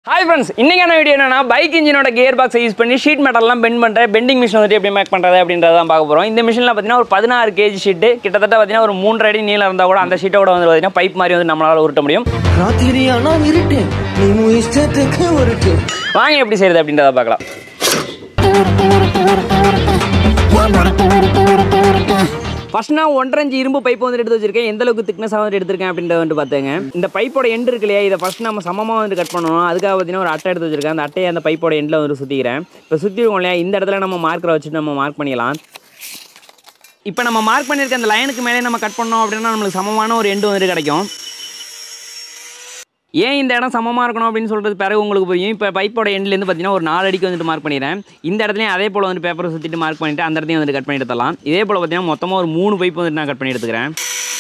hi friends இன்னைக்கான video என்னன்னா bike இன்ஜினோட கியர் பாக்ஸை யூஸ் பண்ணி ஷீட் மெட்டல்லாம் பெண்ட் பண்ணுற பெண்டிங் மிஷின் வந்துட்டு எப்படி மேக் பண்ணுறது அப்படின்றத தான் பார்க்க போகிறோம் இந்த மிஷினில் பார்த்தீங்கன்னா ஒரு பதினாறு கேஜி ஷீட்டு கிட்டத்தட்ட பார்த்தீங்கன்னா ஒரு மூன்றரை அடி நீளம் இருந்தால் கூட அந்த ஷீட்டோட வந்து பார்த்தீங்கன்னா பைப் மாதிரி வந்து நம்மளால் உருட்ட முடியும் ராத்திரி ஆனா இருட்டு நீ உன் இஷ்டத்துக்கு உருட்டு வாங்க எப்படி செய்யுது அப்படின்றத பார்க்கலாம் ஃபர்ஸ்ட் நான் ஒன்றரை இன்ச்சு இரும்பு பைப் வந்து எடுத்து வச்சிருக்கேன் எந்த அளவுக்கு திக்னஸாக வந்து எடுத்திருக்கேன் அப்படின்றத வந்து பார்த்துங்க இந்த பைப்போட எண்ட் இருக்கு இல்லையா இதை ஃபர்ஸ்ட் நம்ம சமமாக வந்து கட் பண்ணணும் அதுக்காக பார்த்தீங்கன்னா ஒரு அட்டை எடுத்து வச்சிருக்கேன் அந்த அட்டையை அந்த பைப்போட எண்டில் வந்து சுற்றிக்கிறேன் இப்போ சுற்றிருக்கோம் இல்லையா இந்த இடத்துல நம்ம மார்க்கரை வச்சுட்டு நம்ம மார்க் பண்ணிடலாம் இப்போ நம்ம மார்க் பண்ணியிருக்க அந்த லைனுக்கு மேலே நம்ம கட் பண்ணோம் அப்படின்னா நம்மளுக்கு சமமான ஒரு எண்டு வந்துட்டு கிடைக்கும் ஏன் இந்த இடம் சமமாக இருக்கணும் அப்படின்னு சொல்கிறது பிறகு உங்களுக்கு புரியும் இப்போ பைப்போட எண்ட்லேருந்து பார்த்தீங்கன்னா ஒரு நாலு அடிக்கு வந்துட்டு மார்க் பண்ணிடுறேன் இந்த இடத்துலையும் அதே போல் வந்து பேப்பரை சுற்றிட்டு மார்க் பண்ணிவிட்டு அந்த இடத்தையும் வந்து கட் பண்ணி எடுத்துடலாம் இதே போல் பார்த்தீங்கன்னா மொத்தமாக ஒரு மூணு பைப் வந்துட்டு நான் கட் பண்ணி எடுத்துக்கிறேன்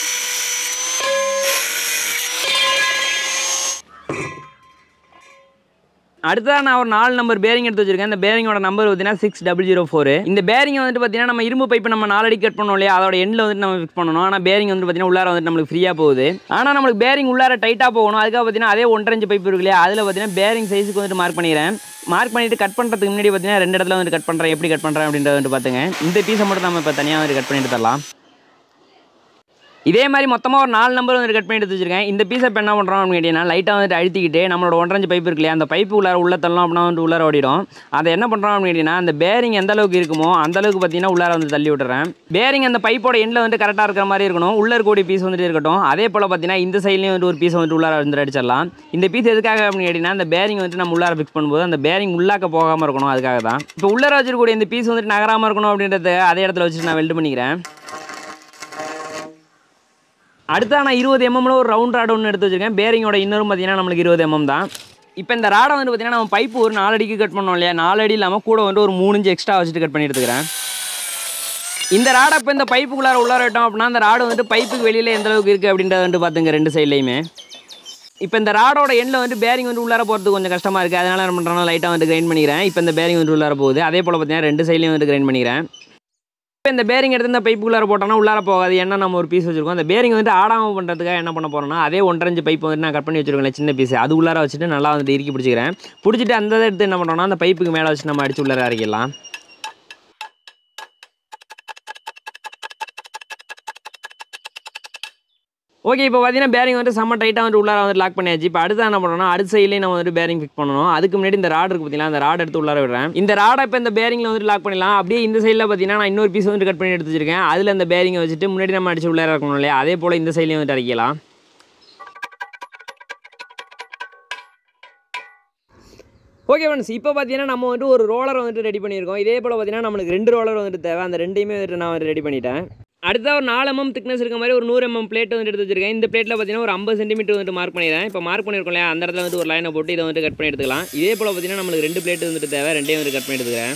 அடுத்ததாக நான் ஒரு நாலு நம்பர் பேரிங் எடுத்து வச்சிருக்கேன் இந்த பேரிங்கோட நம்பர் பார்த்தீங்கன்னா சிக்ஸ் டபுள் ஜீரோ ஃபோர் இந்த பேரிங் வந்துட்டு பார்த்தீங்கன்னா நம்ம இரும்பு பைப்பு நம்ம நாலு அடி கட் பண்ணோம் இல்லையா அதோட எண்டில் வந்துட்டு நம்ம ஃபிக்ஸ் பண்ணணும் ஆனால் பேரிங் வந்து பார்த்தீங்கன்னா உள்ளார வந்துட்டு நம்மளுக்கு ஃப்ரீயாக போகுது ஆனால் நம்மளுக்கு பேரிங் உள்ளார டைட்டாக போகணும் அதுக்காக பார்த்தீங்கன்னா அதே ஒன்றரை இன்ச்சு பைப் இருக்கு இல்லையா அதில் பார்த்தீங்கன்னா பேரிங் சைஸுக்கு வந்துட்டு மார்க் பண்ணிக்கிறேன் மார்க் பண்ணிட்டு கட் பண்ணுறதுக்கு முன்னாடி பார்த்தீங்கன்னா ரெண்டு இடத்துல வந்து கட் பண்ணுறேன் எப்படி கட் பண்ணுறேன் அப்படின்றத வந்து பார்த்துங்க இந்த பீஸை மட்டும் நம்ம இப்போ தனியாக வந்து கட் பண்ணிட்டு தரலாம் இதே மாதிரி மொத்தமாக ஒரு நாலு நம்பர் வந்து கட் பண்ணி எடுத்து வச்சிருக்கேன் இந்த பீஸை இப்போ என்ன பண்ணுறோம் அப்படின்னு கேட்டிங்கன்னா லைட்டாக வந்துட்டு அழுத்திக்கிட்டு நம்மளோட ஒன்றரை பைப் இருக்கு இல்லையா அந்த பைப்பு உள்ளார உள்ள தள்ளணும் அப்படின்னா வந்து உள்ளார ஓடிடும் அதை என்ன பண்ணுறோம் அப்படின்னு கேட்டிங்கன்னா அந்த பேரிங் எந்த அளவுக்கு இருக்குமோ அந்த அளவுக்கு பார்த்தீங்கன்னா உள்ளார வந்து தள்ளி விட்டுறேன் பேரிங் அந்த பைப்போட எண்டில் வந்து கரெக்டாக இருக்கிற மாதிரி இருக்கணும் உள்ள இருக்கக்கூடிய பீஸ் வந்துட்டு இருக்கட்டும் அதே போல் பார்த்தீங்கன்னா இந்த சைட்லேயும் வந்து ஒரு பீஸ் வந்துட்டு உள்ளார வந்து அடிச்சிடலாம் இந்த பீஸ் எதுக்காக அப்படின்னு கேட்டிங்கன்னா அந்த பேரிங் வந்துட்டு நம்ம உள்ளார ஃபிக்ஸ் பண்ணும்போது அந்த பேரிங் உள்ளாக்க போகாமல் இருக்கணும் அதுக்காக தான் இப்போ உள்ளார வச்சிருக்கக்கூடிய இந்த பீஸ் வந்துட்டு நகராமல் இருக்கணும் அப்படின்றத அதே இடத்துல வச்சுட்டு நான் வெல்ட் பண்ணிக்கிறேன் அடுத்தா நான் இருபது எம்எம்ல ஒரு ரவுண்ட் ராட் ஒன்று எடுத்து வச்சிருக்கேன் பேரிங்கோட இன்னரும் பார்த்தீங்கன்னா நம்மளுக்கு இருபது எம்எம் தான் இப்போ இந்த ராடை வந்து பார்த்தீங்கன்னா நம்ம பைப்பு ஒரு நாலு அடிக்கு கட் பண்ணோம் இல்லையா நாலு அடி இல்லாமல் கூட வந்து ஒரு மூணு இன்ச்சு எக்ஸ்ட்ரா வச்சுட்டு கட் பண்ணி எடுத்துக்கிறேன் இந்த ராடை இப்போ இந்த பைப்புக்குள்ளார உள்ளார விட்டோம் அப்படின்னா அந்த ராடு வந்து பைப்புக்கு வெளியில் எந்த அளவுக்கு இருக்குது அப்படின்றத வந்து பார்த்துங்க ரெண்டு சைட்லையுமே இப்போ இந்த ராடோட எண்டில் வந்து பேரிங் வந்து உள்ளார போகிறதுக்கு கொஞ்சம் கஷ்டமாக இருக்குது அதனால் என்ன பண்ணுறேன்னா லைட்டாக வந்து கிரைண்ட் பண்ணிக்கிறேன் இப்போ இந்த பேரிங் வந்து உள்ளார போகுது அதே போல் பார்த்தீங்கன்னா ரெண்டு சைட்லையும் வந்து கிரைண்ட் பண்ணிக்கிறேன் இப்போ இந்த பேரிங் எடுத்து இந்த பைப்புக்குள்ளார போட்டோம்னா உள்ளார போகாது ஏன்னா நம்ம ஒரு பீஸ் வச்சிருக்கோம் அந்த பேரிங் வந்துட்டு ஆடாமல் பண்ணுறதுக்காக என்ன பண்ண போறோம்னா அதே ஒன்றரை பைப் வந்து நான் கட் பண்ணி வச்சிருக்கேன் சின்ன பீஸ் அது உள்ளார வச்சுட்டு நல்லா வந்துட்டு இறுக்கி பிடிச்சிக்கிறேன் பிடிச்சிட்டு அந்த இதை எடுத்து என்ன பண்ணுறோம்னா அந்த பைப்புக்கு மேலே வச்சு நம்ம அடிச்சு உள்ளார இறக்கிடலாம் ஓகே இப்போ பார்த்தீங்கன்னா பேரிங் வந்து செம்ம டைட்டாக வந்து உள்ளார வந்து லாக் பண்ணியாச்சு இப்போ அடுத்து என்ன பண்ணணும்னா அடுத்த சைட்லேயே நம்ம வந்து பேரிங் ஃபிக்ஸ் பண்ணணும் அதுக்கு முன்னாடி இந்த ராட் இருக்கு பார்த்தீங்களா அந்த ராட் எடுத்து உள்ளார விடுறேன் இந்த ராடை இப்போ இந்த பேரிங்கில் வந்து லாக் பண்ணிடலாம் அப்படியே இந்த சைடில் பார்த்தீங்கன்னா நான் இன்னொரு பீஸ் வந்து கட் பண்ணி எடுத்து வச்சிருக்கேன் அதில் இந்த பேரிங்கை வச்சுட்டு முன்னாடி நம்ம அடிச்சு உள்ளார இருக்கணும் இல்லையா அதே போல் இந்த சைட்லேயும் வந்து அடிக்கலாம் ஓகே ஃப்ரெண்ட்ஸ் இப்போ பார்த்தீங்கன்னா நம்ம வந்துட்டு ஒரு ரோலர் வந்துட்டு ரெடி பண்ணியிருக்கோம் இதே போல் பார்த்தீங்கன்னா நம்மளுக்கு ரெண்டு ரோலர் வந்துட்டு தேவை அந்த ரெண்டையுமே வந்துட்டு நான் வந்து ரெடி பண்ணிட்டேன் அடுத்த ஒரு நாலு எம்எம் திக்னஸ் இருக்க மாதிரி ஒரு நூறு எம்எம் பிளேட் வந்து எடுத்து வச்சிருக்கேன் இந்த பிளேட்டில் பார்த்தீங்கன்னா ஒரு ஐம்பது சென்டிமீட்டர் வந்துட்டு மார்க் பண்ணிடுறேன் இப்போ மார்க் பண்ணியிருக்கோம் இல்லையா அந்த இடத்துல வந்து ஒரு லைனை போட்டு இதை வந்துட்டு கட் பண்ணி எடுத்துக்கலாம் இதே போல் பார்த்தீங்கன்னா நம்மளுக்கு ரெண்டு பிளேட் வந்துட்டு தேவை ரெண்டையும் வந்து கட் பண்ணி எடுத்துக்கிறேன்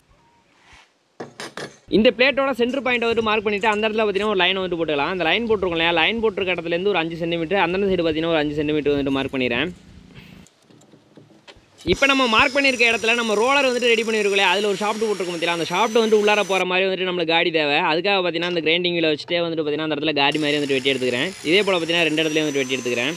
இந்த பிளேட்டோட சென்டர் பாயிண்ட் வந்துட்டு மார்க் பண்ணிட்டு அந்த இடத்துல பார்த்தீங்கன்னா ஒரு லைன் வந்து போட்டுக்கலாம் அந்த லைன் போட்டிருக்கோம் இல்லையா லைன் போட்டிருக்க இடத்துலேருந்து ஒரு அஞ்சு சென்டிமீட்டர் அந்த சைடு பார்த்தீங்கன்னா ஒரு அஞ்சு சென்டிமீட்டர் வந்துட்டு மார்க் பண்ணிடுறேன் இப்போ நம்ம மார்க் பண்ணியிருக்க இடத்துல நம்ம ரோலர் வந்துட்டு ரெடி பண்ணியிருக்கோம் இல்லையா அதில் ஒரு ஷாப்ட் போட்டிருக்கோம் பார்த்தீங்களா அந்த ஷாப்ட் வந்து உள்ளார போகிற மாதிரி வந்துட்டு நம்மளுக்கு காடி தேவை அதுக்காக பார்த்தீங்கன்னா அந்த கிரைண்டிங் வீல வச்சுட்டே வந்துட்டு பார்த்தீங்கன்னா அந்த இடத்துல காடி மாதிரி வந்துட்டு வெட்டி எடுத்துக்கிறேன் இதே போல் பார்த்தீங்கன்னா ரெண்டு இடத்துலையும் வந்துட்டு வெட்டி எடுத்துக்கிறேன்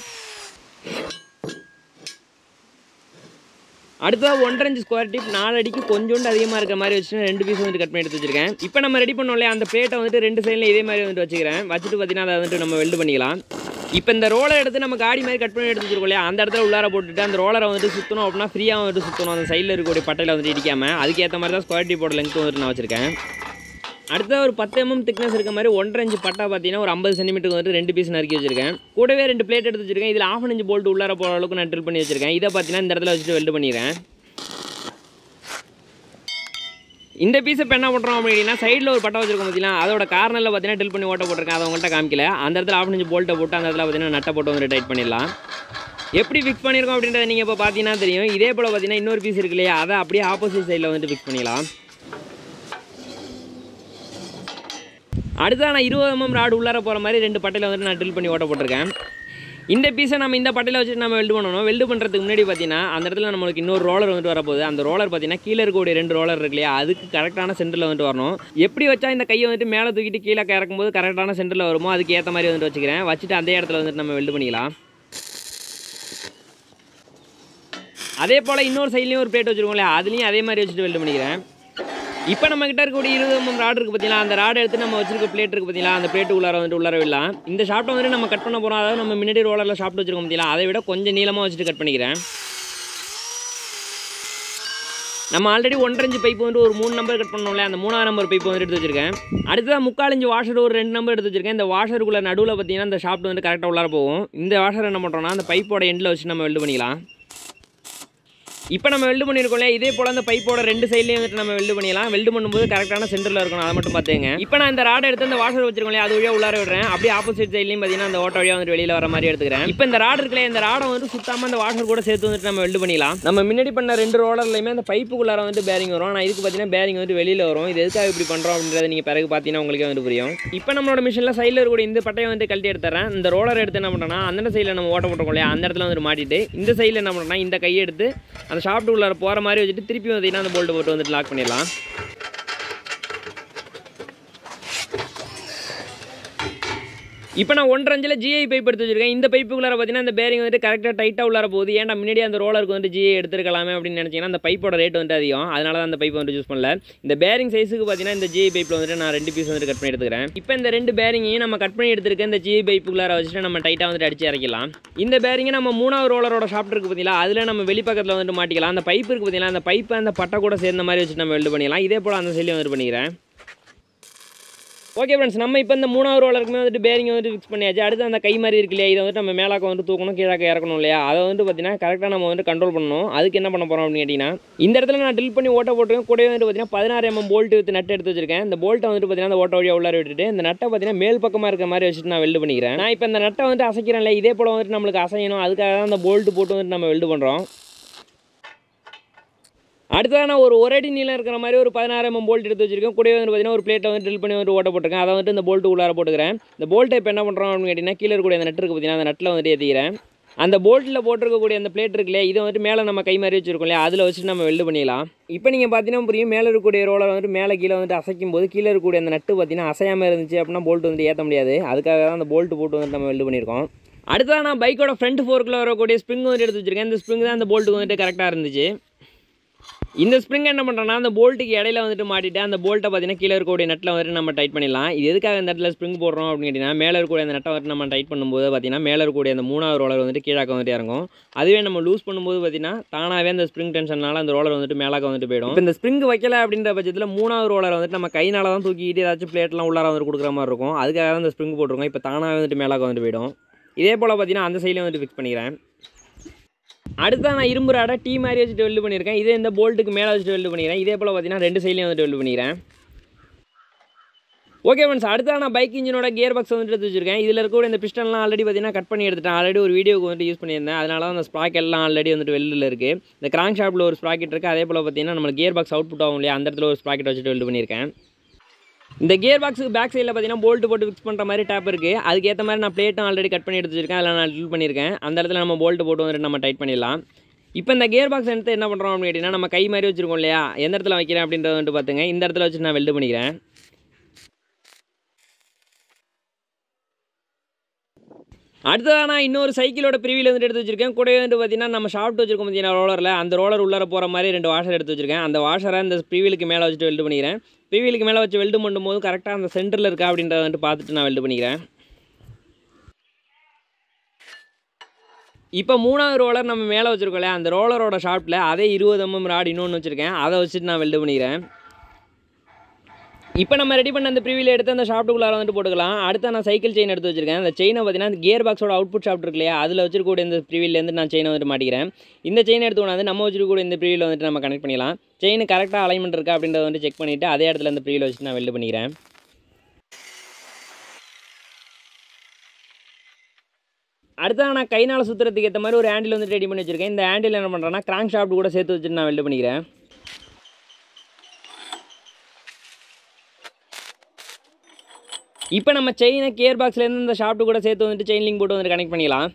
அடுத்தது ஒன்றரை இன்ச் ஸ்கொயர் டிப் நாலு அடிக்கு கொஞ்சோண்டு அதிகமாக இருக்க மாதிரி வச்சுட்டு ரெண்டு பீஸ் வந்துட்டு கட் பண்ணி எடுத்து வச்சிருக்கேன் இப்போ நம்ம ரெடி பண்ணோம் இல்லையா அந்த பிளேட்டை வந்துட்டு ரெண்டு சைடில் இதே மாதிரி வந்துட்டு வச்சுக்கிறேன் வச்சுட்டு பார்த்தீங்கன்னா அதை வந்துட்டு நம்ம வெல்டு பண்ணிக்கலாம் இப்போ இந்த ரோலர் எடுத்து நம்ம காடி மாதிரி கட் பண்ணி எடுத்து வச்சிருக்கோம் இல்லையா அந்த இடத்துல உள்ளார போட்டுட்டு அந்த ரோலரை வந்துட்டு சுற்றணும் அப்படின்னா ஃப்ரீயாக வந்துட்டு சுற்றணும் அந்த சைடில் இருக்கக்கூடிய பட்டையில் வந்துட்டு இடிக்காமல் அதுக்கேற்ற மாதிரி தான் ஸ்கொயர் டிப்போட லெங்க் வந்துட்டு நான் வச்சிருக்கேன் அடுத்த ஒரு பத்து எம்எம் திக்னஸ் இருக்க மாதிரி ஒன்றரை இன்ச்சு பட்டா பார்த்தீங்கன்னா ஒரு ஐம்பது சென்டிமீட்டர் வந்துட்டு ரெண்டு பீஸ் நறுக்கி வச்சிருக்கேன் கூடவே ரெண்டு பிளேட் எடுத்து வச்சிருக்கேன் இதில் ஆஃப் இன்ச் போல்ட் உள்ளார போகிற அளவுக்கு நான் ட்ரில் பண்ணி வச்சிருக்கேன் இதை பார்த்தீங்கன்னா இந்த இடத்துல வச்சுட்டு வெல்டு பண்ணிடுறேன் இந்த பீஸை இப்போ என்ன பண்ணுறோம் அப்படின்னா சைடில் ஒரு பட்டை வச்சிருக்கோம் பார்த்தீங்கன்னா அதோட கார்னரில் பார்த்தீங்கன்னா ட்ரில் பண்ணி ஓட்ட போட்டிருக்கேன் அதை உங்கள்கிட்ட காமிக்கல அந்த இடத்துல ஆஃப் இன்ச் போல்ட்டை போட்டு அந்த இடத்துல பார்த்தீங்கன்னா நட்டை போட்டு வந்து டைட் பண்ணிடலாம் எப்படி ஃபிக்ஸ் பண்ணியிருக்கோம் அப்படின்றத நீங்கள் இப்போ பார்த்தீங்கன்னா தெரியும் இதே போல் பார்த்தீங்கன்னா இன்னொரு பீஸ் இருக்கு இல்லையா அதை அப்படியே ஆப்போசிட் சைடில் வந்துட்டு ஃபிக்ஸ் பண்ணிடலாம் அடுத்தா நான் இருபது எம்எம் ராடு உள்ளார போகிற மாதிரி ரெண்டு பட்டையில் வந்துட்டு நான் ட்ரில் பண்ணி ஓட்ட போட்டிருக்கேன் இந்த பீஸை நம்ம இந்த பட்டையில் வச்சுட்டு நம்ம வெல்டு பண்ணணும் வெல்டு பண்ணுறதுக்கு முன்னாடி பார்த்தீங்கன்னா அந்த இடத்துல நம்மளுக்கு இன்னொரு ரோலர் வந்துட்டு வரப்போகுது அந்த ரோலர் பார்த்தீங்கன்னா கீழே இருக்கக்கூடிய ரெண்டு ரோலர் இருக்கு இல்லையா அதுக்கு கரெக்டான சென்டரில் வந்துட்டு வரணும் எப்படி வச்சா இந்த கையை வந்துட்டு மேலே தூக்கிட்டு கீழே இறக்கும்போது கரெக்டான சென்டரில் வருமோ அதுக்கு ஏற்ற மாதிரி வந்துட்டு வச்சுக்கிறேன் வச்சுட்டு அதே இடத்துல வந்துட்டு நம்ம வெல்டு பண்ணிக்கலாம் அதே போல் இன்னொரு சைட்லேயும் ஒரு பிளேட் வச்சுருக்கோம்ல அதுலேயும் அதே மாதிரி வச்சுட்டு வெல்டு பண்ணிக்கிறேன் இப்போ நம்ம கிட்ட இருக்கக்கூடிய இருபது எம்எம் ராடு இருக்குது பார்த்தீங்களா அந்த ராடு எடுத்து நம்ம வச்சிருக்க பிளேட் இருக்குது பார்த்தீங்களா அந்த பிளேட்டு உள்ளார வந்துட்டு உள்ளார விடலாம் இந்த ஷாப்ட்டை வந்துட்டு நம்ம கட் பண்ண போகிறோம் அதாவது நம்ம முன்னாடி ரோலரில் ஷாப்ட் வச்சிருக்கோம் பார்த்தீங்களா அதை விட கொஞ்சம் நீளமாக வச்சுட்டு கட் பண்ணிக்கிறேன் நம்ம ஆல்ரெடி ஒன்றரை இன்ச்சு பைப் வந்து ஒரு மூணு நம்பர் கட் பண்ணோம்ல அந்த மூணாவது நம்பர் பைப் வந்து எடுத்து வச்சிருக்கேன் அடுத்ததாக முக்கால் இன்ச்சு வாஷர் ஒரு ரெண்டு நம்பர் எடுத்து வச்சிருக்கேன் இந்த வாஷருக்குள்ள நடுவில் பார்த்தீங்கன்னா இந்த ஷாப்ட் வந்து கரெக்டாக உள்ளார போகும் இந்த வாஷர் என்ன பண்ணுறோம்னா அந்த பைப்போட எண்டில் வச்சு நம்ம வெல்டு பண்ணிக்கலாம் இப்போ நம்ம வெல்டு பண்ணியிருக்கோம்ல இதே போல் அந்த பைப்போட ரெண்டு சைட்லேயும் வந்துட்டு நம்ம வெல்டு பண்ணிடலாம் வெல்டு பண்ணும்போது கரெக்டான சென்டரில் இருக்கணும் அதை மட்டும் பார்த்துங்க இப்போ நான் இந்த ராடை எடுத்து அந்த வாஷர் வச்சிருக்கோம்ல அது வழியாக உள்ளார விடுறேன் அப்படியே ஆப்போசிட் சைட்லையும் பார்த்தீங்கன்னா அந்த ஓட்ட வழியாக வந்து வெளியில் வர மாதிரி எடுத்துக்கிறேன் இப்போ இந்த ராடு இருக்குல்ல இந்த ராடை வந்து சுத்தாமல் அந்த வாஷர் கூட சேர்த்து வந்துட்டு நம்ம வெல்டு பண்ணிடலாம் நம்ம முன்னாடி பண்ண ரெண்டு ரோலர்லையுமே அந்த பைப்புக்குள்ளார வந்துட்டு பேரிங் வரும் ஆனால் இதுக்கு பார்த்தீங்கன்னா பேரிங் வந்து வெளியில் வரும் இது எதுக்காக இப்படி பண்ணுறோம் அப்படின்றத நீங்கள் பிறகு பார்த்தீங்கன்னா உங்களுக்கு வந்து புரியும் இப்போ நம்மளோட மிஷினில் சைடில் இருக்கக்கூடிய இந்த பட்டையை வந்து கழட்டி எடுத்துறேன் இந்த ரோலர் எடுத்து என்ன பண்ணுறோம்னா அந்த சைடில் நம்ம ஓட்ட போட்டுருக்கோம் இல்லையா அந்த இடத்துல வந்து மாட்டிட்டு இந்த சைடில் என்ன பண்ணுறோம்னா இந்த கையை எடுத்து அந்த ஷாப்ட்டு உள்ளார போகிற மாதிரி வச்சுட்டு திருப்பி பார்த்தீங்கன்னா அந்த போல்ட்டு போட்டு வந்துட்டு லாக் பண்ணிடலாம் இப்போ நான் ஒன்றரை அஞ்சில் ஜிஐ பைப் எடுத்து வச்சிருக்கேன் இந்த பைப்புக்குள்ளார பார்த்தீங்கன்னா இந்த பேரிங் வந்துட்டு கரெக்டாக டைட்டாக உள்ளார போகுது ஏன்டா முன்னாடி அந்த ரோலருக்கு வந்து ஜிஐ எடுத்துருக்கலாமே அப்படின்னு நினச்சிங்கன்னா அந்த பைப்போட ரேட் வந்து அதிகம் அதனால தான் அந்த பைப் வந்து யூஸ் பண்ணல இந்த பேரிங் சைஸுக்கு பார்த்தீங்கன்னா இந்த ஜிஐ பைப்பில் வந்துட்டு நான் ரெண்டு பீஸ் வந்துட்டு கட் பண்ணி எடுத்துக்கிறேன் இப்போ இந்த ரெண்டு பேரிங்கையும் நம்ம கட் பண்ணி எடுத்துருக்க இந்த ஜிஐ பைப்புக்குள்ளார வச்சுட்டு நம்ம டைட்டாக வந்துட்டு அடிச்சு இறக்கலாம் இந்த பேரிங்கை நம்ம மூணாவது ரோலரோட ஷாப்ட் இருக்குது பார்த்தீங்களா அதில் நம்ம வெளிப்பக்கத்தில் வந்துட்டு மாட்டிக்கலாம் அந்த பைப் இருக்குது பார்த்தீங்களா அந்த பைப்பை அந்த பட்டை கூட சேர்ந்த மாதிரி வச்சு நம்ம வெல்டு பண்ணிக்கலாம் இதே போல் அந்த சைட்லையும் வந்துட்டு பண்ணிக்கிறேன் ஓகே ஃப்ரெண்ட்ஸ் நம்ம இப்போ இந்த மூணாவது ரோலருக்குமே வந்துட்டு பேரிங் வந்துட்டு ஃபிக்ஸ் பண்ணியாச்சு அடுத்து அந்த கை மாதிரி இருக்கு இல்லையா இதை வந்துட்டு நம்ம மேலாக்க வந்து தூக்கணும் கீழாக்க இறக்கணும் இல்லையா அதை வந்து பார்த்தீங்கன்னா கரெக்டாக நம்ம வந்து கண்ட்ரோல் பண்ணணும் அதுக்கு என்ன பண்ண போகிறோம் அப்படின்னு கேட்டிங்கன்னா இந்த இடத்துல நான் ட்ரில் பண்ணி ஓட்ட போட்டுருக்கேன் கூடவே வந்துட்டு பார்த்தீங்கன்னா பதினாறு எம்எம் போல்ட் வித் நட்டு எடுத்து வச்சிருக்கேன் இந்த போல்ட்டை வந்துட்டு பார்த்தீங்கன்னா அந்த ஓட்ட வழியாக உள்ளார விட்டுட்டு இந்த நட்டை பார்த்தீங்கன்னா மேல் பக்கமாக இருக்க மாதிரி வச்சுட்டு நான் வெல்டு பண்ணிக்கிறேன் நான் இப்போ இந்த நட்டை வந்துட்டு அசைக்கிறேன்ல இதே போல் வந்துட்டு நம்மளுக்கு அசையணும் அதுக்காக தான் அந்த போல்ட் போட்டு வந்துட்டு நம்ம வெல்டு பண்ணுறோம் அடுத்ததாக நான் ஒரு ஒரு அடி நீளம் இருக்கிற மாதிரி ஒரு பதினாறு எம்எம் போல்ட் எடுத்து வச்சிருக்கேன் கூடவே வந்து பார்த்தீங்கன்னா ஒரு பிளேட்டை வந்து ட்ரில் பண்ணி வந்து ஓட்ட போட்டிருக்கேன் அதை வந்துட்டு இந்த போல்ட்டு உள்ளார போட்டுக்கிறேன் இந்த போல்ட்டை இப்போ என்ன பண்ணுறோம் அப்படின்னு கேட்டிங்கன்னா கீழே இருக்கக்கூடிய அந்த நட்டு இருக்குது பார்த்தீங்கன்னா அந்த நட்டில் வந்துட்டு ஏற்றிக்கிறேன் அந்த போல்ட்டில் போட்டிருக்கக்கூடிய அந்த பிளேட் இருக்குல்லையா இதை வந்துட்டு மேலே நம்ம கை மாதிரி வச்சிருக்கோம் இல்லையா அதில் வச்சுட்டு நம்ம வெல்டு பண்ணிடலாம் இப்போ நீங்கள் பார்த்தீங்கன்னா புரியும் மேலே இருக்கக்கூடிய ரோலர் வந்துட்டு மேலே கீழே வந்துட்டு அசைக்கும் போது கீழே இருக்கக்கூடிய அந்த நட்டு பார்த்தீங்கன்னா அசையாமல் இருந்துச்சு அப்படின்னா போல்ட் வந்து ஏற்ற முடியாது அதுக்காக தான் அந்த போல்ட் போட்டு வந்துட்டு நம்ம வெல்டு பண்ணியிருக்கோம் அடுத்ததாக நான் பைக்கோட ஃப்ரண்ட் ஃபோர்க்கில் வரக்கூடிய ஸ்ப்ரிங் வந்துட்டு எடுத்து வச்சிருக்கேன் இந்த ஸ்ப்ரிங் தான் அந்த போல்ட்டுக்கு வந்துட்டு கரெக்டாக இருந்துச்சு இந்த ஸ்ப்ரிங் என்ன பண்ணுறோன்னா அந்த போல்ட்டுக்கு இடையில வந்துட்டு மாட்டிட்டு அந்த போல்ட்டை பார்த்தீங்கன்னா கீழே இருக்கக்கூடிய நட்டில் வந்துட்டு நம்ம டைட் பண்ணிடலாம் இது எதுக்காக இந்த இடத்துல ஸ்ப்ரிங் போடுறோம் அப்படின்னு கேட்டிங்கன்னா மேலே இருக்கக்கூடிய அந்த நட்டை வந்துட்டு நம்ம டைட் பண்ணும்போது பார்த்தீங்கன்னா மேலே இருக்கக்கூடிய அந்த மூணாவது ரோலர் வந்துட்டு கீழாக்க வந்துட்டு இறங்கும் அதுவே நம்ம லூஸ் பண்ணும்போது பார்த்தீங்கன்னா தானாகவே அந்த ஸ்ப்ரிங் டென்ஷனால அந்த ரோலர் வந்துட்டு மேலாக்க வந்துட்டு போயிடும் இப்போ இந்த ஸ்ப்ரிங் வைக்கல அப்படின்ற பட்சத்தில் மூணாவது ரோலர் வந்துட்டு நம்ம கைனால தான் தூக்கிட்டு ஏதாச்சும் பிளேட்லாம் உள்ளார வந்துட்டு கொடுக்குற மாதிரி இருக்கும் அதுக்காக தான் இந்த ஸ்ப்ரிங் போட்டிருக்கோம் இப்போ தானாகவே வந்துட்டு மேலாக்க வந்துட்டு போயிடும் இதே போல் பார்த்தீங்கன்னா அந்த சைட்லேயும் வந்துட்டு ஃபிக்ஸ் பண்ணிக்கிறேன் அடுத்தா நான் இரும்பு ராடை டீ மாதிரி வச்சுட்டு வெல்டு பண்ணியிருக்கேன் இதே இந்த போல்ட்டுக்கு மேலே வச்சுட்டு வெல்டு பண்ணிக்கிறேன் இதே போல் பார்த்தீங்கன்னா ரெண்டு சைட்லையும் வந்துட்டு வெல்டு பண்ணிக்கிறேன் ஓகே ஃப்ரெண்ட்ஸ் அடுத்தா நான் பைக் இன்ஜினோட கியர் பாக்ஸ் வந்துட்டு எடுத்து வச்சிருக்கேன் இதில் இருக்கக்கூடிய இந்த பிஸ்டன்லாம் ஆல்ரெடி பார்த்தீங்கன்னா கட் பண்ணி எடுத்துட்டேன் ஆல்ரெடி ஒரு வீடியோக்கு வந்துட்டு யூஸ் பண்ணியிருந்தேன் அதனால தான் அந்த ஸ்ப்ராக் எல்லாம் ஆல்ரெடி வந்துட்டு வெளியில் இருக்குது இந்த கிராங்க் ஷாப்பில் ஒரு ஸ்ப்ராக்கெட் இருக்குது அதே போல் பார்த்தீங்கன்னா நம்ம கியர் பாக்ஸ் அவுட்புட் ஆகும் இல்லையா அந்த இடத்துல ஒரு ஸ்ப்ராக்கெட் வச்சுட்டு வெல்டு பண்ணியிருக்கேன் இந்த கியர் பாக்ஸுக்கு பேக் சைடில் பார்த்தீங்கன்னா போல்ட் போட்டு ஃபிக்ஸ் பண்ணுற மாதிரி டேப் இருக்குது அதுக்கேற்ற மாதிரி நான் பிளேட்டும் ஆல்ரெடி கட் பண்ணி எடுத்து வச்சிருக்கேன் அதில் நான் ட்ரில் பண்ணியிருக்கேன் அந்த இடத்துல நம்ம போல்ட் போட்டு வந்துட்டு நம்ம டைட் பண்ணிடலாம் இப்போ இந்த கியர் பாக்ஸ் எடுத்து என்ன பண்ணுறோம் அப்படின்னு கேட்டிங்கன்னா நம்ம கை மாதிரி வச்சிருக்கோம் இல்லையா எந்த இடத்துல வைக்கிறேன் அப்படின்றத வந்துட்டு பார்த்துங்க இந்த இடத்துல வச்சு நான் வெல்டு பண்ணிக்கிறேன் அடுத்ததாக நான் இன்னொரு சைக்கிளோட பிரிவியில் வந்துட்டு எடுத்து வச்சிருக்கேன் கூடவே வந்து பார்த்தீங்கன்னா நம்ம ஷாப்ட் வச்சிருக்கோம் பார்த்தீங்கன்னா ரோலரில் அந்த ரோலர் உள்ளார போகிற மாதிரி ரெண்டு வாஷர் எடுத்து வச்சிருக்கேன் அந்த வாஷரை இந்த ப்ரீவிலுக்கு மேலே வச்சுட்டு வெல்டு பண்ணிக்கிறேன் ப்ரீவிலுக்கு மேலே வச்சு வெல்டு பண்ணும்போது கரெக்டாக அந்த சென்டரில் இருக்கா அப்படின்றத வந்துட்டு பார்த்துட்டு நான் வெல்டு பண்ணிக்கிறேன் இப்போ மூணாவது ரோலர் நம்ம மேலே வச்சுருக்கோம்ல அந்த ரோலரோட ஷாப்ட்டில் அதே இருபது எம்எம் ராட் இன்னொன்று வச்சுருக்கேன் அதை வச்சுட்டு நான் வெல்டு பண்ணிக்கிறேன் இப்போ நம்ம ரெடி பண்ண அந்த ப்ரீவியில் எடுத்து அந்த ஷாப்ட்டுக்குள்ளார வந்துட்டு போட்டுக்கலாம் அடுத்து நான் சைக்கிள் செயின் எடுத்து வச்சிருக்கேன் அந்த செயினை பார்த்தீங்கன்னா அந்த கியர் பாக்ஸோட அவுட்புட் ஷாப்ட் இருக்கு இல்லையா அதில் வச்சிருக்கக்கூடிய இந்த ப்ரீவிலேருந்து நான் செயினை வந்துட்டு மாட்டிக்கிறேன் இந்த செயின் எடுத்து கொண்டாந்து நம்ம வச்சிருக்கக்கூடிய இந்த ப்ரீவில் வந்துட்டு நம்ம கனெக்ட் பண்ணிக்கலாம் செயின் கரெக்டாக அலைன்மெண்ட் இருக்கா அப்படின்றத வந்து செக் பண்ணிவிட்டு அதே இடத்துல அந்த ப்ரீவில் வச்சுட்டு நான் வெல்டு பண்ணிக்கிறேன் அடுத்ததாக நான் கைனால் சுற்றுறதுக்கு ஏற்ற மாதிரி ஒரு ஹேண்டில் வந்துட்டு ரெடி பண்ணி வச்சிருக்கேன் இந்த ஹேண்டில் என்ன பண்ணுறேன்னா கிராங்க் ஷாப்ட் கூட சேர்த்து வச்சுட்டு நான் வெல்டு பண்ணிக்கிறேன் இப்போ நம்ம செயினை கியர் பாக்ஸ்லேருந்து இந்த ஷாப்ட்டு கூட சேர்த்து வந்துட்டு செயின் லிங்க் போட்டு வந்துட்டு கனெக்ட் பண்ணிக்கலாம்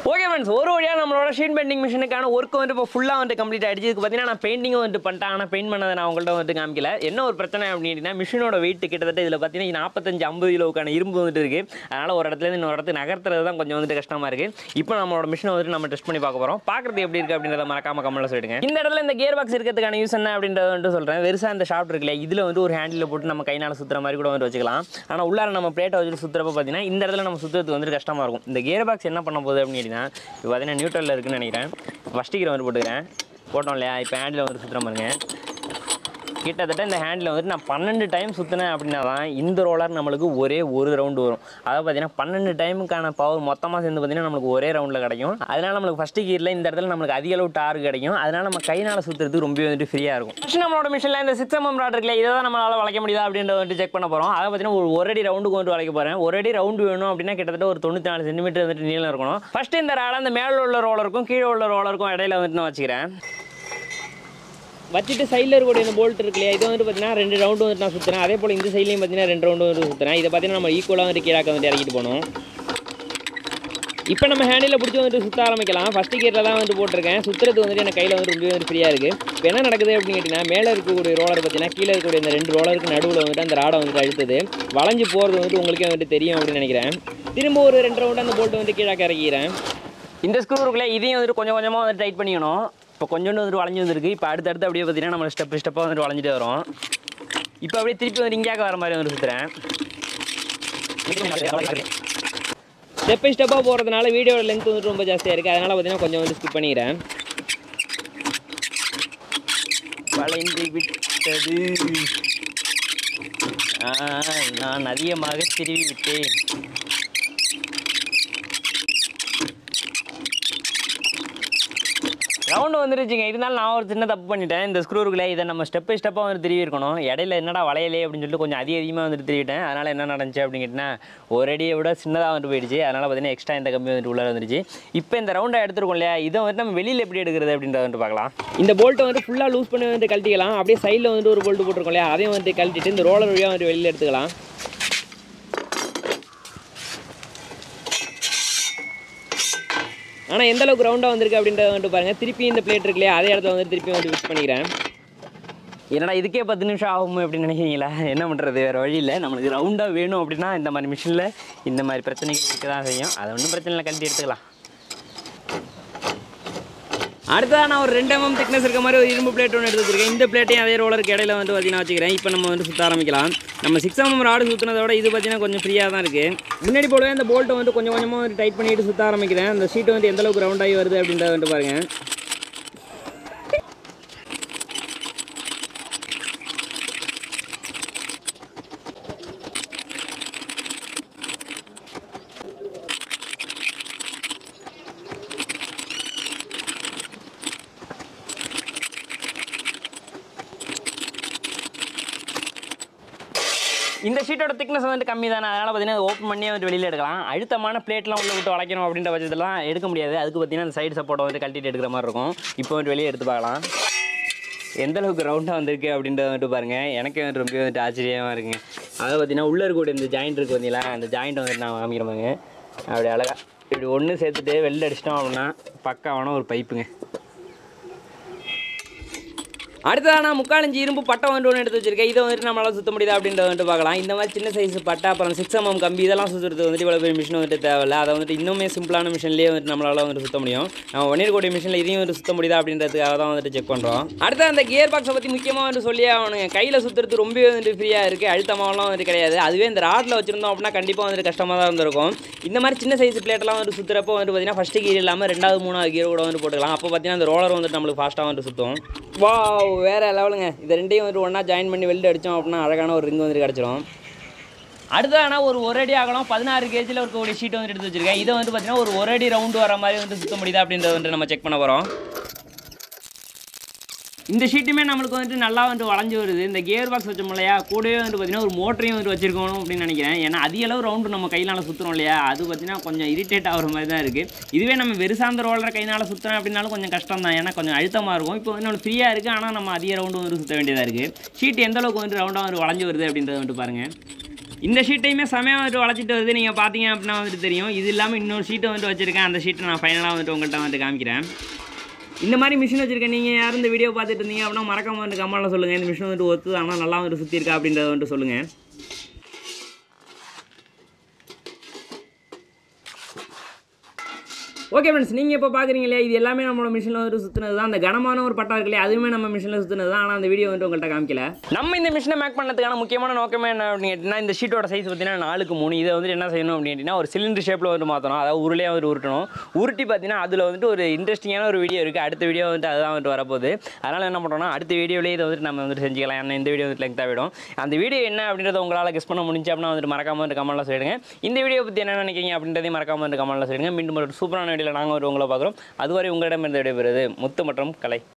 ஓகே ஃப்ரெண்ட்ஸ் ஒரு வழியாக நம்மளோட ஷீட் பெயிண்டிங் மிஷினுக்கான ஒர்க் வந்து இப்போ ஃபுல்லாக வந்து கம்ப்ளீட் ஆயிடுச்சு இதுக்கு பார்த்தீங்கன்னா நான் பெயிண்டிங்கும் வந்து பண்ணிட்டேன் ஆனால் பெயிண்ட் பண்ணதை நான் உங்கள்கிட்ட வந்து காமிக்கல என்ன ஒரு பிரச்சனை அப்படின்னா மிஷினோட வெயிட் கிட்டத்தட்ட இதில் பார்த்தீங்கன்னா நாற்பத்தஞ்சு ஐம்பது கிலோவுக்கான இரும்பு வந்துட்டு இருக்கு அதனால் ஒரு இடத்துல இருந்து இன்னொரு இடத்துக்கு நகர்த்துறது தான் கொஞ்சம் வந்துட்டு கஷ்டமாக இருக்குது இப்போ நம்மளோட மிஷினை வந்துட்டு நம்ம டெஸ்ட் பண்ணி பார்க்க போகிறோம் பார்க்குறது எப்படி இருக்குது அப்படின்றத மறக்காம கமெண்ட்ல சொல்லிடுங்க இந்த இடத்துல இந்த கியர் பாக்ஸ் இருக்கிறதுக்கான யூஸ் என்ன அப்படின்றத வந்துட்டு சொல்கிறேன் வெறுசாக இந்த ஷாப்ட் இருக்குல்ல இதில் வந்து ஒரு ஹேண்டில் போட்டு நம்ம கைனால சுற்றுற மாதிரி கூட வந்து வச்சுக்கலாம் ஆனால் உள்ளார நம்ம பிளேட்டை வச்சுட்டு சுற்றுறப்ப பார்த்தீங்கன்னா இந்த இடத்துல நம்ம சுற்றுறதுக்கு வந்துட்டு கஷ்டமாக இருக்கும் இந்த கியர் பாக்ஸ் என்ன பண்ண போகுது அப்படின்னு கேட்டிங்கன்னா இப்போ பார்த்தீங்கன்னா நியூட்ரலில் இருக்குன்னு நினைக்கிறேன் ஃபஸ்ட் கீரை வந்து போட்டுக்கிறேன் போட்டோம் இல்லையா இப்போ ஹேண்டில் வந்து சுற்றுற பாருங்க கிட்டத்தட்ட இந்த ஹேண்டில் வந்துட்டு நான் பன்னெண்டு டைம் சுற்றினேன் அப்படின்னா தான் இந்த ரோலர் நம்மளுக்கு ஒரே ஒரு ரவுண்டு வரும் அதாவது பார்த்தீங்கன்னா பன்னெண்டு டைமுக்கான பவர் மொத்தமாக சேர்ந்து பார்த்தீங்கன்னா நம்மளுக்கு ஒரே ரவுண்டில் கிடைக்கும் அதனால நம்மளுக்கு ஃபஸ்ட்டு கீரில் இந்த இடத்துல நம்மளுக்கு அதிக அளவு டார்க் கிடைக்கும் அதனால நம்ம கைனால சுற்றுறது ரொம்ப வந்துட்டு ஃப்ரீயாக இருக்கும் ஃபஸ்ட் நம்மளோட மிஷினில் இந்த சிக்ஸ் எம்எம் ராட் இருக்குல்ல இதை தான் நம்மளால் வளைக்க முடியுதா அப்படின்றத வந்துட்டு செக் பண்ண போகிறோம் அதை பார்த்தீங்கன்னா ஒரு ஒரு அடி ரவுண்டுக்கு வந்து வளைக்க போகிறேன் ஒரு அடி ரவுண்டு வேணும் அப்படின்னா கிட்டத்தட்ட ஒரு தொண்ணூற்றி நாலு சென்டிமீட்டர் வந்துட்டு நீளம் இருக்கணும் ஃபஸ்ட்டு இந்த ராடை அந்த மேலே உள்ள ரோலருக்கும் கீழே உள்ள ரோலருக்கும் இடையில வந்துட்டு நான் வச்சுக்கிறேன் வச்சுட்டு சைடில் இருக்கக்கூடிய இந்த போல்ட் இருக்கு இல்லையா இது வந்து பார்த்தீங்கன்னா ரெண்டு ரவுண்டு வந்துட்டு நான் சுற்றுறேன் அதே போல் இந்த சைட்லையும் பார்த்தீங்கன்னா ரெண்டு ரவுண்டு வந்து சுற்றுறேன் இதை பார்த்தீங்கன்னா நம்ம ஈக்குவலாக வந்து கீழாக்க வந்து இறக்கிட்டு போகணும் இப்போ நம்ம ஹேண்டில் பிடிச்சி வந்துட்டு சுற்ற ஆரம்பிக்கலாம் ஃபஸ்ட்டு கியரில் தான் வந்து போட்டிருக்கேன் சுற்றுறது வந்துட்டு எனக்கு கையில் வந்து ரொம்ப வந்து ஃப்ரீயாக இருக்குது இப்போ என்ன நடக்குது அப்படின்னு கேட்டிங்கன்னா மேலே இருக்கக்கூடிய ரோலர் பார்த்தீங்கன்னா கீழே இருக்கக்கூடிய இந்த ரெண்டு ரோலருக்கு நடுவில் வந்துட்டு அந்த ராடை வந்துட்டு அழுத்துது வளைஞ்சு போகிறது வந்துட்டு உங்களுக்கே வந்துட்டு தெரியும் அப்படின்னு நினைக்கிறேன் திரும்ப ஒரு ரெண்டு ரவுண்டு அந்த போல்ட்டு வந்து கீழாக்க இறக்கிறேன் இந்த ஸ்க்ரூ இருக்குல்ல இதையும் வந்துட்டு கொஞ்சம் கொஞ்சமாக வந்து டைட் பண்ணிக்கணும் இப்போ கொஞ்சோண்டு வந்துட்டு வளைஞ்சு வந்திருக்கு இப்போ அடுத்தடுத்து அப்படியே பார்த்தீங்கன்னா நம்ம ஸ்டெப் ஸ்டெப்பாக வந்துட்டு வளைஞ்சிட்டே வரும் இப்போ அப்படியே திருப்பி வந்து இங்கேயாக்க வர மாதிரி வந்து சுற்றுறேன் ஸ்டெப் பை ஸ்டெப்பாக போகிறதுனால வீடியோட லென்த் வந்துட்டு ரொம்ப ஜாஸ்தியாக இருக்குது அதனால் பார்த்தீங்கன்னா கொஞ்சம் வந்து ஸ்கிப் பண்ணிக்கிறேன் வளைந்து விட்டது ஆ, நான் அதிகமாக திருவி விட்டேன் ரவுண்டு வந்துருச்சுங்க இருந்தாலும் நான் ஒரு சின்ன தப்பு பண்ணிட்டேன் இந்த ஸ்க்ரூருக்குள்ளே இதை நம்ம ஸ்டெப் பை ஸ்டெப்பாக வந்து திருவி இருக்கணும் இடையில என்னடா வளையலே அப்படின்னு சொல்லிட்டு கொஞ்சம் அதிக அதிகமாக வந்துட்டு திருவிட்டேன் அதனால் என்ன நடந்துச்சு அப்படின்னு கேட்டிங்கன்னா ஒரு அடியை விட சின்னதாக வந்துட்டு போயிடுச்சு அதனால் பார்த்தீங்கன்னா எக்ஸ்ட்ரா இந்த கம்பி வந்துட்டு உள்ளே வந்துருச்சு இப்போ இந்த ரவுண்டை எடுத்துருக்கோம் இல்லையா இதை வந்துட்டு நம்ம வெளியில் எப்படி எடுக்கிறது அப்படின்றத வந்துட்டு பார்க்கலாம் இந்த போல்ட்டை வந்து ஃபுல்லாக லூஸ் பண்ணி வந்துட்டு கழட்டிக்கலாம் அப்படியே சைடில் வந்துட்டு ஒரு போல்ட்டு போட்டிருக்கோம் இல்லையா அதையும் வந்துட்டு கழட்டிட்டு இந்த ரோலர் வழியாக வந்துட்டு வெளியில் எடுத்துக்கலாம் ஆனால் எந்த அளவுக்கு ரவுண்டாக வந்திருக்கு அப்படின்றத வந்துட்டு பாருங்கள் திருப்பி இந்த பிளேட் இருக்கு இல்லையா அதே இடத்துல வந்து திருப்பி வந்து ஃபிக்ஸ் பண்ணிக்கிறேன் என்னடா இதுக்கே பத்து நிமிஷம் ஆகும் அப்படின்னு நினைக்கிறீங்களா என்ன பண்ணுறது வேறு வழி இல்லை நம்மளுக்கு ரவுண்டாக வேணும் அப்படின்னா இந்த மாதிரி மிஷினில் இந்த மாதிரி பிரச்சனைகள் இருக்க தான் செய்யும் அதை ஒன்றும் பிரச்சனை இல்லை கழட்டி எடுத்துக்கலாம் அடுத்ததாக நான் ஒரு ரெண்டு எம்எம் திக்னஸ் இருக்க மாதிரி ஒரு இரும்பு பிளேட் ஒன்று எடுத்து வச்சிருக்கேன் இந்த பிளேட்டையும் அதே ரோலருக்கு இடையில வந்து பார்த்தீங்கன்னா வச்சுக்கிறேன் இப்போ நம்ம வந்து சுற்ற ஆரம்பிக்கலாம் நம்ம சிக்ஸ் எம்எம் ராடு சுற்றினதை விட இது பார்த்தீங்கன்னா கொஞ்சம் ஃப்ரீயாக தான் இருக்குது முன்னாடி போலவே இந்த போல்ட்டை வந்து கொஞ்சம் கொஞ்சமாக வந்து டைட் பண்ணிட்டு சுற்ற ஆரம்பிக்கிறேன் அந்த ஷீட் வந்து எந்த அளவுக்கு ரவுண்டாகி வருது அப்படின்றத வந்துட்டு பாருங்கள் இந்த ஷீட்டோட திக்னஸ் வந்துட்டு கம்மி தானே அதனால் பார்த்தீங்கன்னா ஓப்பன் பண்ணி வந்து வெளியில் எடுக்கலாம் அழுத்தமான பிளேட்லாம் உள்ள விட்டு வளைக்கணும் அப்படின்ற பட்சத்துலாம் எடுக்க முடியாது அதுக்கு பார்த்தீங்கன்னா அந்த சைடு சப்போர்ட்டை வந்து கழட்டிட்டு எடுக்கிற மாதிரி இருக்கும் இப்போ வந்து வெளியே எடுத்து பார்க்கலாம் எந்த அளவுக்கு ரவுண்டாக வந்திருக்கு அப்படின்றத வந்துட்டு பாருங்கள் எனக்கு வந்துட்டு ரொம்ப வந்துட்டு ஆச்சரியமாக இருக்குங்க அதை பார்த்தீங்கன்னா உள்ளே இருக்கக்கூடிய இந்த ஜாயிண்ட் இருக்குது பார்த்தீங்களா அந்த ஜாயிண்ட் வந்துட்டு நான் காமிக்கிறேன் பாருங்க அப்படி அழகா இப்படி ஒன்று சேர்த்துட்டு வெளில அடிச்சிட்டோம் அப்படின்னா பக்காவான ஒரு பைப்புங்க அடுத்ததாக நான் முக்காலஞ்சு இரும்பு பட்டை வந்து ஒன்று எடுத்து வச்சிருக்கேன் இதை வந்துட்டு நம்மளால் சுத்த முடியுதா அப்படின்றத வந்துட்டு பார்க்கலாம் இந்த மாதிரி சின்ன சைஸ் பட்டை அப்புறம் சிக்ஸ் எம்எம் கம்பி இதெல்லாம் சுற்றுறது வந்துட்டு இவ்வளோ பெரிய மிஷின் வந்துட்டு தேவையில்ல அதை வந்துட்டு இன்னுமே சிம்பிளான மிஷின்லேயே வந்துட்டு நம்மளால் வந்துட்டு சுத்த முடியும் நம்ம பண்ணிருக்கக்கூடிய மிஷினில் இதையும் வந்துட்டு சுத்த முடியுதா அப்படின்றதுக்காக தான் வந்துட்டு செக் பண்ணுறோம் அடுத்து அந்த கியர் பாக்ஸை பற்றி முக்கியமாக வந்துட்டு சொல்லி ஆகணுங்க கையில் சுற்றுறது ரொம்பவே வந்துட்டு ஃப்ரீயாக இருக்குது அழுத்தமாகலாம் வந்துட்டு கிடையாது அதுவே இந்த ராட்டில் வச்சிருந்தோம் அப்படின்னா கண்டிப்பாக வந்துட்டு கஷ்டமாக தான் இருந்திருக்கும் இந்த மாதிரி சின்ன சைஸ் பிளேட்லாம் வந்து சுற்றுறப்போ வந்து பார்த்தீங்கன்னா ஃபஸ்ட்டு கீர் இல்லாமல் ரெண்டாவது மூணாவது கீர் கூட வந்து போட்டுக்கலாம் அப்போ பார்த்தீங்கன்னா அந்த ரோலர் வந்துட்டு நம்மளுக்கு ஃபாஸ்ட்டாக வந்துட்டு சுற்றும் வா வேற லெவலுங்க இதை ரெண்டையும் வந்துட்டு ஒன்றா ஜாயின் பண்ணி வெளில அடித்தோம் அப்படின்னா அழகான ஒரு ரிங் வந்துட்டு கிடச்சிரும் அடுத்ததானா ஒரு ஒரு அடி அகலம் பதினாறு கேஜில் இருக்கக்கூடிய ஷீட் வந்துட்டு எடுத்து வச்சிருக்கேன் இதை வந்து பார்த்தீங்கன்னா ஒரு ஒரு அடி ரவுண்டு வர மாதிரி வந்து சுத்த முடியுதா அப்படின்றத வந்துட்டு நம்ம செக் பண்ண போகிறோம் இந்த ஷீட்டுமே நம்மளுக்கு வந்துட்டு நல்லா வந்துட்டு வளைஞ்சு வருது இந்த கியர் பாக்ஸ் வச்சோம் இல்லையா கூடவே வந்துட்டு பார்த்தீங்கன்னா ஒரு மோட்டரையும் வந்துட்டு வச்சிருக்கணும் அப்படின்னு நினைக்கிறேன் ஏன்னா அதிக அளவு ரவுண்டு நம்ம கையினால சுற்றுறோம் இல்லையா அது பார்த்தீங்கன்னா கொஞ்சம் இரிட்டேட் ஆகிற மாதிரி தான் இருக்குது இதுவே நம்ம வெறுசாந்த ரோலரை கையினால சுற்றுறோம் அப்படின்னாலும் கொஞ்சம் கஷ்டம் தான் ஏன்னா கொஞ்சம் அழுத்தமாக இருக்கும் இப்போ வந்து நம்மளுக்கு ஃப்ரீயாக இருக்குது ஆனால் நம்ம அதிக ரவுண்டு வந்து சுற்ற வேண்டியதாக இருக்குது ஷீட் எந்த அளவுக்கு வந்துட்டு ரவுண்டாக வந்து வளைஞ்சு வருது அப்படின்றத வந்துட்டு பாருங்கள் இந்த ஷீட்டையுமே செமையாக வந்துட்டு வளைச்சிட்டு வருது நீங்கள் பார்த்தீங்க அப்படின்னா வந்துட்டு தெரியும் இது இல்லாமல் இன்னொரு ஷீட்டை வந்துட்டு வச்சுருக்கேன் அந்த ஷீட்டை நான் ஃபைனலாக வந்துட்டு உங்கள்கிட்ட வந்துட்டு காமிக்கிறேன் இந்த மாதிரி மிஷின் வச்சிருக்கேன் நீங்கள் யாரும் இந்த வீடியோ பார்த்துட்டு இருந்தீங்க அப்படின்னா மறக்காம வந்து கமெண்ட்டில் சொல்லுங்கள் இந்த மிஷின் வந்துட்டு ஒத்து ஆனால் நல்லா வந்துட்டு சுற்றி இருக்கா அப்படின்றத வந்துட்டு சொல்லுங்கள் ஓகே ஃப்ரெண்ட்ஸ் நீங்கள் இப்போ பார்க்குறீங்க இல்லையா இது எல்லாமே நம்மளோட மிஷினில் வந்துட்டு சுற்றுனது தான் அந்த கனமான ஒரு பட்டா இருக்கு இல்லையா அதுவுமே நம்ம மிஷினில் சுற்றுனது தான் ஆனால் அந்த வீடியோ வந்துட்டு உங்கள்கிட்ட காமிக்கல நம்ம இந்த மிஷினை மேக் பண்ணதுக்கான முக்கியமான நோக்கமே என்ன அப்படின்னு கேட்டிங்கன்னா இந்த ஷீட்டோட சைஸ் பார்த்தீங்கன்னா நாலுக்கு மூணு இதை வந்துட்டு என்ன செய்யணும் அப்படின்னு கேட்டிங்கன்னா ஒரு சிலிண்டர் ஷேப்பில் வந்து மாற்றணும் அதாவது உருளையாக வந்துட்டு உருட்டணும் உருட்டி பார்த்தீங்கன்னா அதில் வந்துட்டு ஒரு இன்ட்ரெஸ்டிங்கான ஒரு வீடியோ இருக்குது அடுத்த வீடியோ வந்துட்டு அதுதான் வந்துட்டு வரப்போகுது அதனால் என்ன பண்ணுறோம்னா அடுத்த வீடியோலேயே இதை வந்துட்டு நம்ம வந்துட்டு செஞ்சுக்கலாம் ஏன்னா இந்த வீடியோ வந்துட்டு லெங்க் ஆகிடும் அந்த வீடியோ என்ன அப்படின்றத உங்களால் கெஸ் பண்ண முடிஞ்சு அப்படின்னா வந்துட்டு மறக்காம வந்து கமெண்ட்டில் சொல்லிடுங்க இந்த வீடியோ பற்றி என்ன நினைக்கிறீங்க அப்படின்றதையும் மறக்காம வந்து கமெண்ட்டில் சொல்லிடுங்க மீண்டும் ஒரு சூப்பரான வீடியோவில் நாங்கள் ஒரு உங்களை பார்க்குறோம் அதுவரை உங்களிடம் இருந்து விடைபெறுவது முத்து மற்றும் கலை